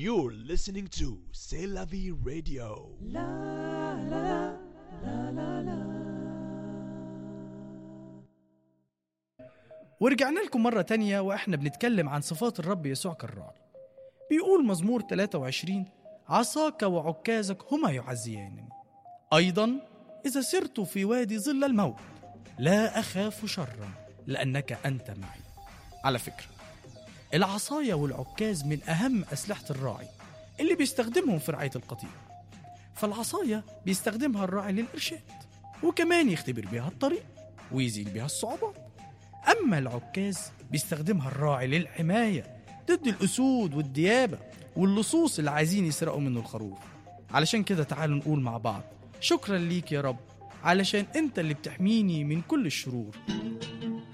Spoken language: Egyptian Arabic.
You're listening to C'est la vie radio. ورجعنا لكم مرة تانية وإحنا بنتكلم عن صفات الرب يسوع كالراعي بيقول مزمور 23 عصاك وعكازك هما يعزيانني أيضا إذا سرت في وادي ظل الموت لا أخاف شرا لأنك أنت معي على فكرة العصاية والعكاز من أهم أسلحة الراعي اللي بيستخدمهم في رعاية القطيع فالعصاية بيستخدمها الراعي للإرشاد وكمان يختبر بيها الطريق ويزيل بيها الصعوبات أما العكاز بيستخدمها الراعي للحماية ضد الأسود والديابة واللصوص اللي عايزين يسرقوا منه الخروف علشان كده تعالوا نقول مع بعض شكرا ليك يا رب علشان انت اللي بتحميني من كل الشرور